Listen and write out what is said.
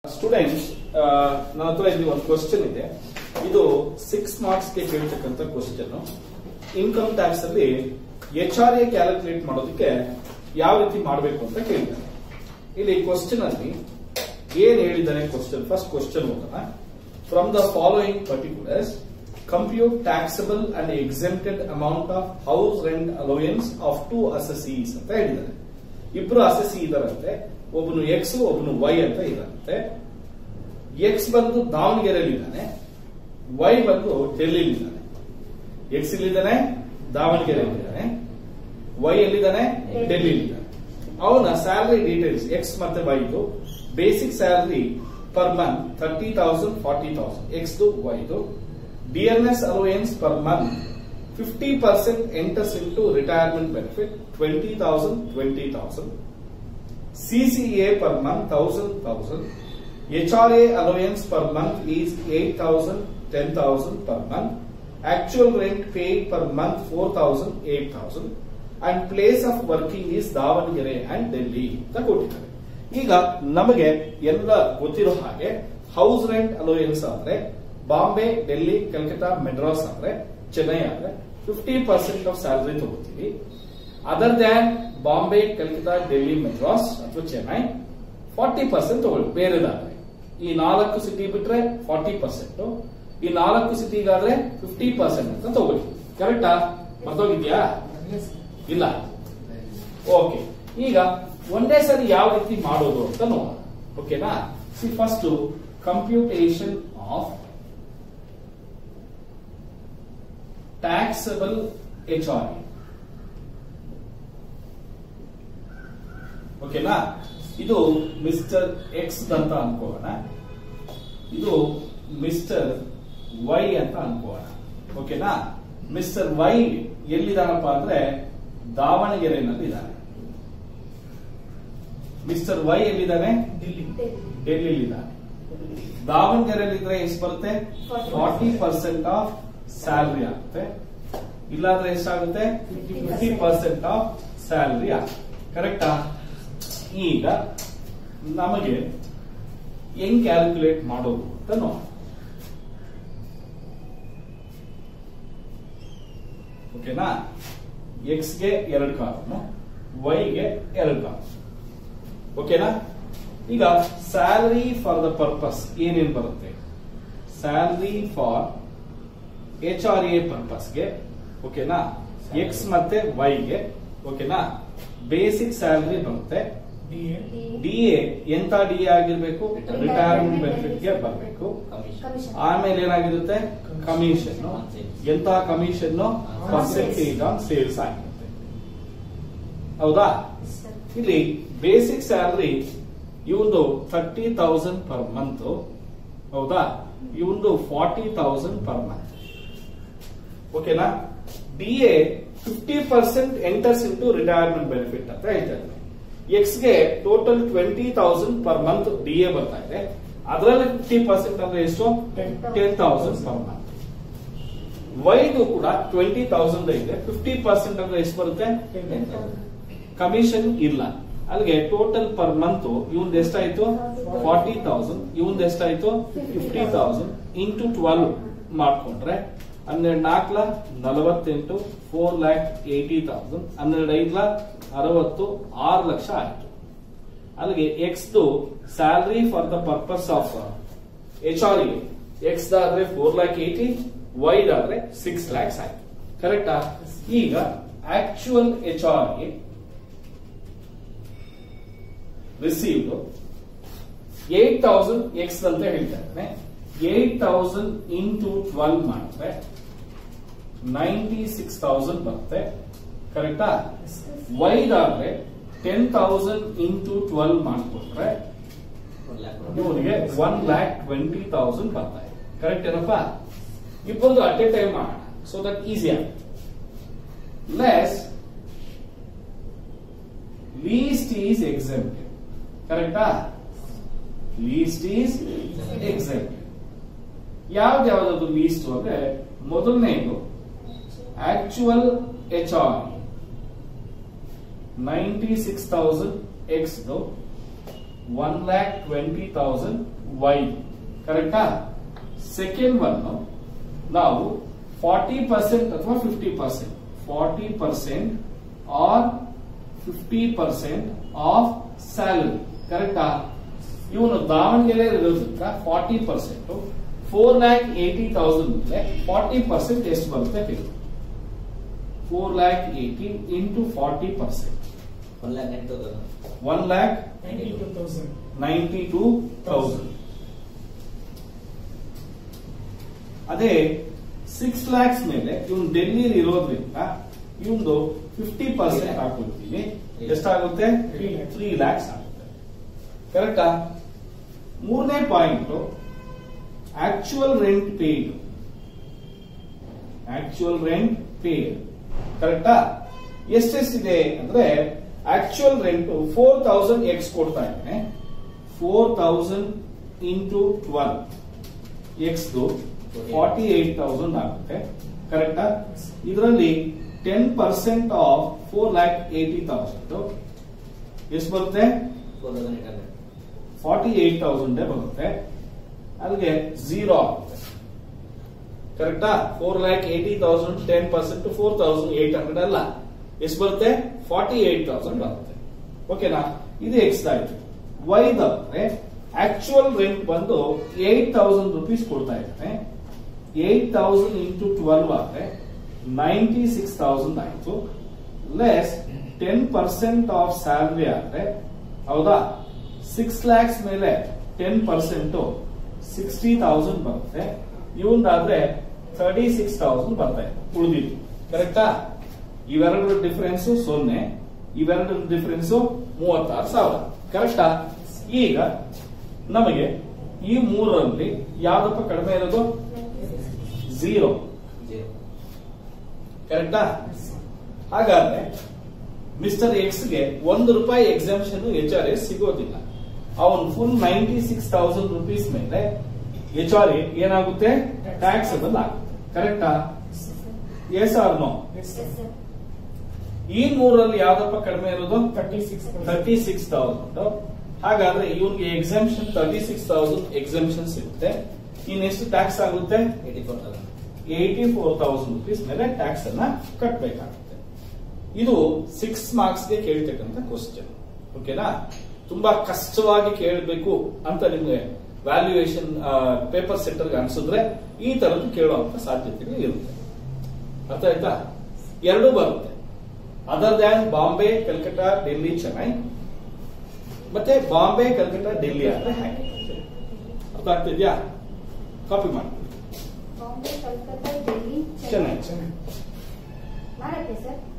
Students ನನ್ನ ಹತ್ರ ಇಲ್ಲಿ ಒಂದು ಕ್ವಶನ್ ಇದೆ ಇದು ಸಿಕ್ಸ್ ಮಾರ್ಕ್ಸ್ ಗೆ ಕೇಳ್ತಕ್ಕಂಥ ಕ್ವಶನ್ ಇನ್ಕಮ್ ಟ್ಯಾಕ್ಸ್ ಅಲ್ಲಿ ಎಚ್ ಆರ್ ಎ ಕ್ಯಾಲ್ಕುಲೇಟ್ ಮಾಡೋದಕ್ಕೆ ಯಾವ ರೀತಿ ಮಾಡಬೇಕು ಅಂತ ಕೇಳಿದ್ದಾರೆ ಇಲ್ಲಿ ಕ್ವಶನ್ ಅಲ್ಲಿ ಏನ್ ಹೇಳಿದ್ದಾರೆ ಕ್ವಶನ್ ಫಸ್ಟ್ ಕ್ವಶನ್ ಹೋಗೋಣ from the following particulars compute taxable and exempted amount of house rent allowance of two assessees ಅಂತ ಹೇಳಿದ್ದಾರೆ ಇಬ್ರು ಅಸೆಸಿ ಇದಾರಂತೆ ಒಬ್ಬನು ಎಕ್ಸ್ ಒಬ್ಬನು ವೈ ಅಂತ ಇದಾರಂತೆ ಎಕ್ಸ್ ಬಂದು ದಾವಣಗೆರೆಯಲ್ಲಿ ಇದ್ದಾನೆ ವೈ ಬಂದು ಡೆಲ್ಲಿಲಿ ಇದ್ದಾನೆ ಎಕ್ಸ್ ಇಲ್ಲಿದ್ದಾನೆ ದಾವಣಗೆರೆಯಲ್ಲಿ ಇದ್ದಾನೆ ವೈ ಎಲ್ಲಿದ್ದಾನೆ ಡೆಲ್ಲಿಲಿ ಇದ್ದಾನೆ ಅವನ ಸ್ಯಾಲರಿ ಡೀಟೇಲ್ಸ್ ಎಕ್ಸ್ ಮತ್ತೆ ವೈದು basic salary per month thirty thousand forty thousand X ವೈದು DNS allowance per month fifty percent enters into retirement benefit twenty thousand twenty thousand CCA per month, thousand, thousand. HRA allowance per month is 8,000, 10,000 per month. Actual rent paid per month 4,000, 8,000. And place of working is Davanagere and Delhi ಅಂತ ಕೊಟ್ಟಿದ್ದಾರೆ ಈಗ ನಮಗೆ ಎಲ್ಲ ಗೊತ್ತಿರೋ ಹಾಗೆ house rent allowance ಆದ್ರೆ ಬಾಂಬೆ ಡೆಲ್ಲಿ ಕಲ್ಕತ್ತಾ ಮೆಡ್ರಾಸ್ ಆದ್ರೆ ಚೆನ್ನೈ ಆದ್ರೆ ಫಿಫ್ಟಿ ಪರ್ಸೆಂಟ್ ಆಫ್ ಸ್ಯಾಲರಿ ತಗೋತೀವಿ ಅದರ್ ದ್ಯಾನ್ ಬಾಂಬೆ ಕಲ್ಕತ್ತಾ ಡೆಲ್ಲಿ ಮೆಡ್ರಾಸ್ ಅಥವಾ ಚೆನ್ನೈ ಫಾರ್ಟಿ ಪರ್ಸೆಂಟ್ ತಗೊಳ್ಳಿ ಬೇರೆದಾದ್ರೆ ಈ ನಾಲ್ಕು ಸಿಟಿ ಬಿಟ್ರೆ ಫಾರ್ಟಿ ಪರ್ಸೆಂಟ್ ಈ ನಾಲ್ಕು ಸಿಟಿಗಾದ್ರೆ ಫಿಫ್ಟಿ ಪರ್ಸೆಂಟ್ ಅಂತ ತಗೊಳ್ಳಿ ಕರೆಕ್ಟಾ ಮರ್ತೋಗಿದ್ಯಾ ಇಲ್ಲ ಓಕೆ ಈಗ ಒಂದೇ ಸರಿ ಯಾವ ರೀತಿ ಮಾಡೋದು ಅಂತ ನೋಡೋಣ ಓಕೆನಾ see first computation of taxable H R ಓಕೆನಾ ಇದು ಮಿಸ್ಟರ್ ಎಕ್ಸ್ ಅಂತ ಅನ್ಕೋಣ ಇದು ಮಿಸ್ಟರ್ ವೈ ಅಂತ ಅನ್ಕೋಣ ಓಕೆನಾ ಮಿಸ್ಟರ್ ವೈ ಎಲ್ಲಿದಾನಪ್ಪ ಅಂದ್ರೆ ದಾವಣಗೆರೆನಲ್ಲಿ ಇದ್ದಾನೆ ಮಿಸ್ಟರ್ ವೈ ಎಲ್ಲಿದ್ದಾನೆ ಡೆಲ್ಲಿ ಇದ್ದಾನೆ ದಾವಣಗೆರೆಯಲ್ಲಿ ಇದ್ರೆ ಎಷ್ಟು ಬರುತ್ತೆ ಫಾರ್ಟಿ ಪರ್ಸೆಂಟ್ ಆಫ್ ಸ್ಯಾಲರಿ ಆಗುತ್ತೆ ಇಲ್ಲಾಂದ್ರೆ ಎಷ್ಟಾಗುತ್ತೆ ಫಿಫ್ಟಿ ಪರ್ಸೆಂಟ್ ಆಫ್ ಸ್ಯಾಲರಿ ಆಗುತ್ತೆ ಕರೆಕ್ಟಾ ಈಗ ನಮಗೆ ಹೆಂಗ್ ಕ್ಯಾಲ್ಕುಲೇಟ್ ಮಾಡೋದು ಅಂತ ನೋಡೋಣ ಓಕೆನಾ ಎಕ್ಸ್ ಗೆ ಎರಡು ಕಾಲಮ್ ವೈ ಗೆ ಎರಡು ಕಾಲಮ್ ಓಕೆನಾ ಈಗ ಸ್ಯಾಲರಿ ಫಾರ್ ದ ಪರ್ಪಸ್ ಏನೇನ್ ಬರುತ್ತೆ salary for H R A ಪರ್ಪಸ್ಗೆ ಓಕೆನಾ ಎಕ್ಸ್ ಮತ್ತೆ ವೈ ಗೆ ಓಕೆನಾ ಬೇಸಿಕ್ ಸ್ಯಾಲರಿ ಬರುತ್ತೆ ಡಿ ಎ ಎಂತ ಡಿ ಎ ಆಗಿರ್ಬೇಕು ರಿಟೈರ್ಮೆಂಟ್ ಬೆನಿಫಿಟ್ ಗೆ ಬರಬೇಕು ಆಮೇಲೆ ಏನಾಗಿರುತ್ತೆ ಕಮಿಷನ್ ಎಂತ ಕಮಿಷನ್ ಪರ್ಸೆಂಟೇಜ್ ಆನ್ ಸೇಲ್ಸ್ ಆಗಿರುತ್ತೆ ಹೌದಾ ಇಲ್ಲಿ ಬೇಸಿಕ್ ಸ್ಯಾಲರಿ ಇವಂದು ಥರ್ಟಿ ತೌಸಂಡ್ ಪರ್ ಮಂತ್ ಹೌದಾ ಇವಂದು ಫಾರ್ಟಿ ತೌಸಂಡ್ ಪರ್ ಮಂತ್ ಓಕೆನಾ D A fifty percent enters into retirement benefit ಅಂತ ಹೇಳ್ತಾ ಇದ್ದಾರೆ ಎಕ್ಸ್ ಗೆ total twenty thousand per month D A ಬರ್ತಾ ಇದೆ ಅದರಲ್ಲಿ ಫಿಫ್ಟಿ ಪರ್ಸೆಂಟ್ ಅಂದ್ರೆ ಎಷ್ಟು ಟೆನ್ ತೌಸಂಡ್ ಪರ್ ಮಂತ್ ವೈದು ಕೂಡ ಟ್ವೆಂಟಿ ತೌಸಂಡ್ ಇದೆ ಫಿಫ್ಟಿ ಪರ್ಸೆಂಟ್ ಅಂದ್ರೆ ಎಷ್ಟು ಬರುತ್ತೆ ಕಮಿಷನ್ ಇಲ್ಲ ಅಲ್ಲಿಗೆ ಟೋಟಲ್ ಪರ್ ಮಂತ್ ಇವಂದ್ ಎಷ್ಟಾಯ್ತು ಫಾರ್ಟಿ ತೌಸಂಡ್ ಇವಂದ್ ಎಷ್ಟಾಯ್ತು ಫಿಫ್ಟಿ ತೌಸಂಡ್ ಇಂಟು ಟ್ವೆಲ್ವ್ ಮಾಡ್ಕೊಂಡ್ರೆ ಹನ್ನೆರಡು ನಾಲ್ಕಲ ನಲವತ್ತೆಂಟು ಫೋರ್ ಲ್ಯಾಕ್ ಏಟಿ ತೌಸಂಡ್ ಹನ್ನೆರಡು ಐದ್ಲ ಅರವತ್ತು ಆರು ಲಕ್ಷ ಆಯ್ತು ಅಲ್ಲಿಗೆ X salary for the purpose of H R X ದಾದ್ರೆ ಫೋರ್ ಲ್ಯಾಕ್ ಏಟಿ ವೈ ದಾದ್ರೆ ಸಿಕ್ಸ್ ಲ್ಯಾಕ್ಸ್ ಆಯ್ತು ಕರೆಕ್ಟಾ ಈಗ actual H R received eight thousand X ಅಂತ ಹೇಳ್ತಾ ಇದ್ದಾನೆ ಏಟ್ ತೌಸಂಡ್ ಇಂಟು ಟ್ವೆಲ್ವ್ ಮಾಡಿದ್ರೆ ನೈಂಟಿ ಸಿಕ್ಸ್ ತೌಸಂಡ್ ಬರುತ್ತೆ ಕರೆಕ್ಟಾ ವೈದಾದ್ರೆ ಟೆನ್ ತೌಸಂಡ್ ಇಂಟು ಟ್ವೆಲ್ವ್ ಮಾಡಿಕೊಟ್ರೆ ಇವನಿಗೆ ಒನ್ ಲ್ಯಾಕ್ ಟ್ವೆಂಟಿ ತೌಸಂಡ್ ಬರ್ತಾ ಇದೆ ಕರೆಕ್ಟ್ ಏನಪ್ಪ ಇಬ್ಬರದು ಅಟ್ ಎ ಟೈಮ್ ಮಾಡೋಣ ಸೊ ದಟ್ ಈಸಿ ಆಗುತ್ತೆ ಲೆಸ್ ಲೀಸ್ಟ್ ಈಸ್ ಎಕ್ಸೆಂಪ್ಟೆಡ್ ಕರೆಕ್ಟಾ ಲೀಸ್ಟ್ ಈಸ್ ಎಕ್ಸೆಂಪ್ಟೆಡ್ ಯಾವ್ದು ಯಾವ್ದು ಲೀಸ್ಟ್ ಅಂದ್ರೆ ಮೊದಲನೇದು actual H R ninety six thousand X one lakh twenty thousand Y ಕರೆಕ್ಟಾ ಸೆಕೆಂಡ್ ಒನ್ ನಾವು ಫಾರ್ಟಿ ಪರ್ಸೆಂಟ್ ಅಥವಾ fifty percent forty percent or fifty percent of salary ಕರೆಕ್ಟಾ ಇವನು ದಾವಣಗೆರೆ ಇರೋದ್ರಿಂದ forty percent four lakh eighty thousand ಮೇಲೆ ಫಾರ್ಟಿ ಪರ್ಸೆಂಟ್ ಎಷ್ಟು ಬರುತ್ತೆ ಹೇಳಿ four lakh eighty into forty percent one lakh ಎಂಟು one lakh 92,000. Ninety two thousand ಅದೇ ಸಿಕ್ಸ್ ಲ್ಯಾಕ್ಸ್ ಮೇಲೆ ಇವನು ಡೆಲ್ಲಿಯಲ್ಲಿ ಇರೋದ್ರಿಂದ ಇವನು ಫಿಫ್ಟಿ ಪರ್ಸೆಂಟ್ ಹಾಕೊಳ್ತೀವಿ ಎಷ್ಟಾಗುತ್ತೆ Three lakhs. ತ್ರೀ ಲ್ಯಾಕ್ಸ್ ಆಗುತ್ತೆ ಕರೆಕ್ಟಾ ಮೂರನೇ point actual rent paid actual rent paid ಕರೆಕ್ಟಾ ಎಷ್ಟೆಷ್ಟಿದೆ ಅಂದ್ರೆ actual rent four thousand X ಕೊಡ್ತಾ ಇದ್ದೇನೆ four thousand into twelve X forty eight thousand ಆಗುತ್ತೆ ಕರೆಕ್ಟಾ ಇದರಲ್ಲಿ ten percent of four lakh eighty thousand ಎಷ್ಟು ಬರುತ್ತೆ four thousand eight hundred forty eight thousand ಬರುತ್ತೆ ಅಲ್ಲಿಗೆ ಝೀರೋ ಆಗುತ್ತೆ ಕರೆಕ್ಟಾ four lakh eighty thousand ten percent four thousand eight hundred ಅಲ್ಲ ಎಷ್ಟು ಬರುತ್ತೆ ಫಾರ್ಟಿ ಏಟ್ ತೌಸಂಡ್ ಬರುತ್ತೆ ಓಕೆನಾ ಇದು ಎಕ್ಸ್ ಆಯ್ತು ವೈದಂದ್ರೆ ಆಕ್ಚುಯಲ್ ರೆಂಟ್ ಬಂದು ಏಟ್ ತೌಸಂಡ್ ರುಪೀಸ್ ಕೊಡ್ತಾ ಇದ್ದಾನೆ ಏಟ್ ತೌಸಂಡ್ ಇಂಟು ಟ್ವೆಲ್ವ್ ಆದ್ರೆ ನೈಂಟಿ ಸಿಕ್ಸ್ ತೌಸಂಡ್ ಆಯ್ತು less ten percent of salary ಆದ್ರೆ ಹೌದಾ ಸಿಕ್ಸ್ ಲ್ಯಾಕ್ಸ್ ಮೇಲೆ ಟೆನ್ ಪರ್ಸೆಂಟ್ ಸಿಕ್ಸ್ಟಿ ತೌಸಂಡ್ ಬರುತ್ತೆ ಇವಂದಾದ್ರೆ ತರ್ಟಿ ಸಿಕ್ಸ್ ತೌಸಂಡ್ ಬರ್ತಾ ಇದೆ ಉಳಿದಿದ್ದು ಕರೆಕ್ಟಾ ಇವೆರಡರ ಡಿಫರೆನ್ಸ್ ಸೊನ್ನೆ ಇವೆರಡರ ಡಿಫರೆನ್ಸ್ ಮೂವತ್ತಾರು ಸಾವಿರ ಕರೆಕ್ಟಾ ಈಗ ನಮಗೆ ಈ ಮೂರರಲ್ಲಿ ಯಾವ್ದಪ್ಪ ಕಡಿಮೆ ಇರೋದು ಝೀರೋ ಜೀರೋ ಕರೆಕ್ಟಾ ಹಾಗಾದ್ರೆ ಮಿಸ್ಟರ್ ಎಕ್ಸ್ ಗೆ ಒಂದು ರೂಪಾಯಿ ಎಕ್ಸಾಮ್ಷನ್ ಎಚ್ ಆರ್ ಎಸ್ ಸಿಗೋದಿಲ್ಲ ಅವನು full ninety six thousand rupees ಮೇಲೆ ಎಚ್ ಆರ್ ಎ ಏನಾಗುತ್ತೆ ಟ್ಯಾಕ್ಸಬಲ್ ಆಗುತ್ತೆ ಕರೆಕ್ಟಾ yes or no Yes, sir. ಈ ಮೂರಲ್ಲಿ ಯಾವ್ದಪ್ಪ ಕಡಿಮೆ ಇರೋದು 36,000. ತರ್ಟಿ ಸಿಕ್ಸ್ ತೌಸಂಡ್ ಹಾಗಾದ್ರೆ ಇವನ್ಗೆ exemption thirty six thousand exemption ಸಿಗುತ್ತೆ ಇನ್ನೆಷ್ಟು ಟ್ಯಾಕ್ಸ್ ಆಗುತ್ತೆ eighty four thousand eighty four thousand rupees ಮೇಲೆ ಟ್ಯಾಕ್ಸ್ ಅನ್ನ ಕಟ್ಟಬೇಕಾಗುತ್ತೆ ಇದು ಸಿಕ್ಸ್ ಮಾರ್ಕ್ಸ್ ಗೆ ಕೇಳ್ತಕ್ಕಂಥ ಕ್ವಶನ್ ಓಕೆನಾ ತುಂಬಾ ಕಷ್ಟವಾಗಿ ಕೇಳಬೇಕು ಅಂತ ನಿಮ್ಗೆ ವ್ಯಾಲ್ಯೂಯೇಷನ್ ಪೇಪರ್ ಸೆಂಟರ್ ಅನ್ಸಿದ್ರೆ ಈ ತರದ್ದು ಕೇಳುವಂತ ಸಾಧ್ಯತೆಗಳು ಇರುತ್ತೆ ಅರ್ಥ ಆಯ್ತಾ ಎರಡೂ ಬರುತ್ತೆ ಅದರ್ ದ್ಯಾನ್ ಬಾಂಬೆ ಕಲ್ಕಟ್ಟ ಡೆಲ್ಲಿ ಚೆನ್ನೈ ಮತ್ತೆ ಬಾಂಬೆ ಕಲ್ಕಟ್ಟ ಡೆಲ್ಲಿ ಆದ್ರೆ ಹಾಗೆ ಅರ್ಥ ಆಗ್ತಿದ್ಯಾ ಕಾಪಿ ಮಾಡಿ ಬಾಂಬೆ ಕಲ್ಕತ್ತಾ ಡೆಲ್ಲಿ ಚೆನ್ನೈ ಚೆನ್ನಾಗಿ ಮಾಡಕ್ಕೆ ಸರ್